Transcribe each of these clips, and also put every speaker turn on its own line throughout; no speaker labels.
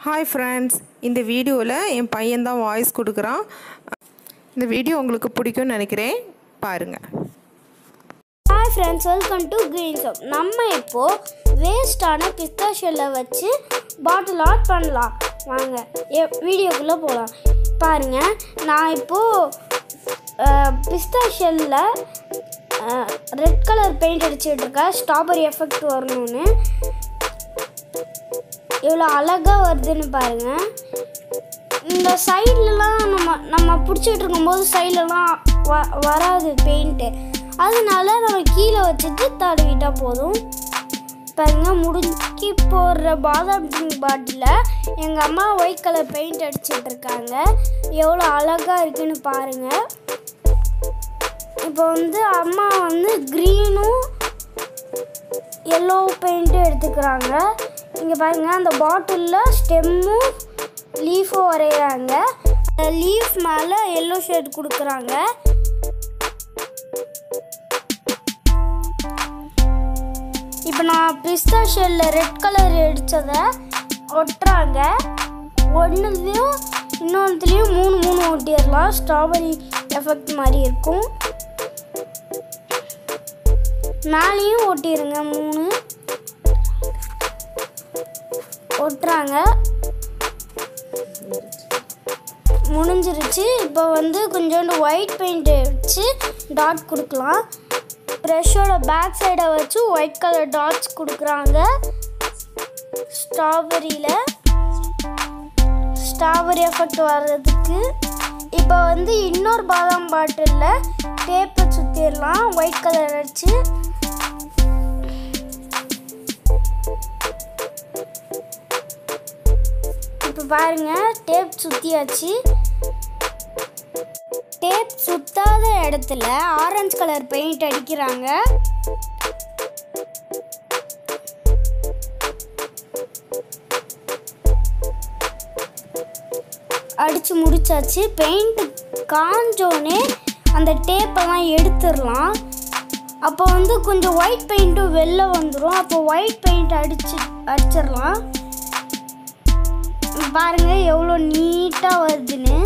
hi friends இந்த வீடியோவில் என் பையன் தான் வாய்ஸ் கொடுக்குறான் இந்த வீடியோ உங்களுக்கு பிடிக்கும்னு நினைக்கிறேன் பாருங்கள்
hi friends welcome to green soap நம்ம இப்போது வேஸ்டான பிஸ்தா ஷெல்லை வச்சு பாட்டில் ஆட் பண்ணலாம் வாங்க வீடியோக்குள்ளே போகலாம் பாருங்கள் நான் இப்போது பிஸ்தா ஷெல்லில் ரெட் கலர் பெயிண்ட் அடிச்சுட்டு இருக்கேன் ஸ்ட்ராபெரி எஃபெக்ட் வரணும்னு எவ்வளோ அழகாக வருதுன்னு பாருங்கள் இந்த சைட்லலாம் நம்ம நம்ம பிடிச்சிட்டு இருக்கும்போது சைட்லலாம் வ வராது பெயிண்ட்டு அதனால நம்ம கீழே வச்சுட்டு தடவிட்டா போதும் பாருங்க முடிஞ்சு போடுற பாதாம் ட்ரிங்க் பாட்டிலில் எங்கள் அம்மா ஒயிட் கலர் பெயிண்ட் அடிச்சிட்டு இருக்காங்க எவ்வளோ அழகாக இருக்குன்னு பாருங்கள் இப்போ வந்து அம்மா வந்து க்ரீனும் எல்லோ பெயிண்ட்டும் எடுத்துக்கிறாங்க இங்கே பாருங்க அந்த பாட்டிலில் ஸ்டெம்மும் லீஃபும் வரைகிறாங்க லீஃப் மேலே எல்லோ ஷேட் கொடுக்குறாங்க இப்போ நான் பிஸ்தா ஷெல்லில் ரெட் கலர் அடித்ததை ஒட்டுறாங்க ஒன்றுலையும் இன்னொன்றுலேயும் மூணு மூணு ஒட்டிடலாம் ஸ்ட்ராபெரி எஃபெக்ட் மாதிரி இருக்கும் மேலேயும் ஒட்டிடுங்க மூணு ஒட்டுறாங்க முடிஞ்சிருச்சு இப்போ வந்து கொஞ்சோண்டு ஒயிட் பெயிண்ட் வச்சு டாட் கொடுக்கலாம் ப்ரெஷ்ஷோட பேக் சைடை வச்சு ஒயிட் கலர் டாட்ஸ் கொடுக்குறாங்க ஸ்ட்ராபெரியில் ஸ்ட்ராபெரி எஃபெக்ட் வர்றதுக்கு இப்போ வந்து இன்னொரு பாதாம் பாட்டிலில் டேப்பை சுற்றிடலாம் ஒயிட் கலர் வச்சு இப்போ பாருங்க டேப் சுற்றியாச்சு டேப் சுத்தாத இடத்துல ஆரஞ்சு கலர் பெயிண்ட் அடிக்கிறாங்க அடித்து முடிச்சாச்சு பெயிண்ட் காஞ்சோனே அந்த டேப்பெல்லாம் எடுத்துடலாம் அப்போ வந்து கொஞ்சம் ஒயிட் பெயிண்ட்டும் வெளில வந்துடும் அப்போ ஒயிட் பெயிண்ட் அடிச்சு அடிச்சிடலாம் பாருங்க எவ்வளோ நீட்டாக வருதுன்னு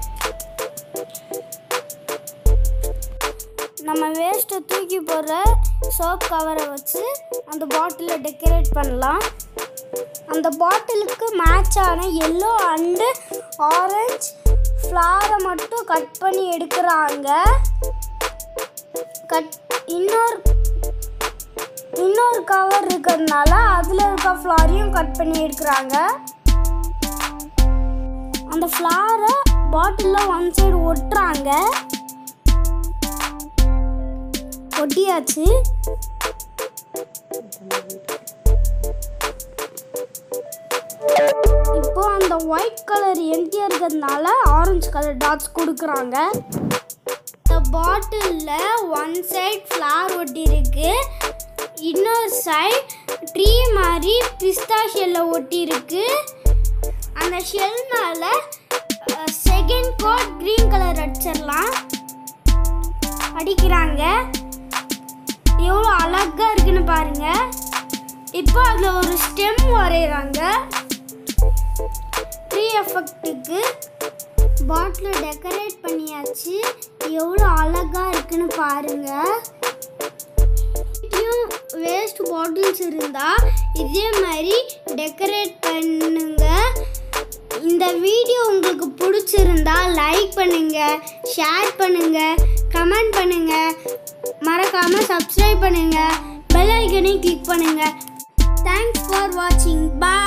நம்ம வேஸ்ட்டை தூக்கி போடுற சோப் கவரை வச்சு அந்த பாட்டிலை டெக்கரேட் பண்ணலாம் அந்த பாட்டிலுக்கு மேட்ச் ஆன எல்லோ அண்டு ஆரஞ்சு ஃப்ளாரை மட்டும் கட் பண்ணி எடுக்கிறாங்க கட் இன்னொரு இன்னொரு கவர் இருக்கிறதுனால அதில் இருக்க ஃப்ளாரையும் கட் பண்ணி எடுக்கிறாங்க அந்த ஃப்ளாரை பாட்டிலில் ஒன் சைடு ஒட்டுறாங்க ஒட்டியாச்சு இப்போ அந்த ஒயிட் கலர் எம்டியாக இருக்கிறதுனால ஆரஞ்சு கலர் டாட்ஸ் கொடுக்குறாங்க இந்த பாட்டிலில் ஒன் சைட் ஃப்ளார் ஒட்டி இருக்கு இன்னொரு சைட் ட்ரீ மாதிரி பிஸ்தா ஷெல்ல ஒட்டி இருக்கு அந்த ஷெல் மேலே செகண்ட் கோட் க்ரீன் கலர் அடிச்சிடலாம் அடிக்கிறாங்க எவ்வளோ அழகாக இருக்குன்னு பாருங்க இப்போ அதில் ஒரு ஸ்டெம் வரைகிறாங்க ட்ரீ எஃபெக்ட்டுக்கு பாட்டில் டெக்கரேட் பண்ணியாச்சு எவ்வளோ அழகாக இருக்குன்னு பாருங்க வேஸ்ட் பாட்டில்ஸ் இருந்தால் இதே மாதிரி டெக்கரேட் பண்ணுங்க இந்த வீடியோ உங்களுக்கு பிடிச்சிருந்தா லைக் பண்ணுங்க ஷேர் பண்ணுங்க கமெண்ட் பண்ணுங்க மறக்காம சப்ஸ்கிரைப் பண்ணுங்க பெல் ஐக்கனையும் கிளிக் பண்ணுங்க தேங்க்ஸ் ஃபார் வாட்சிங் பாய்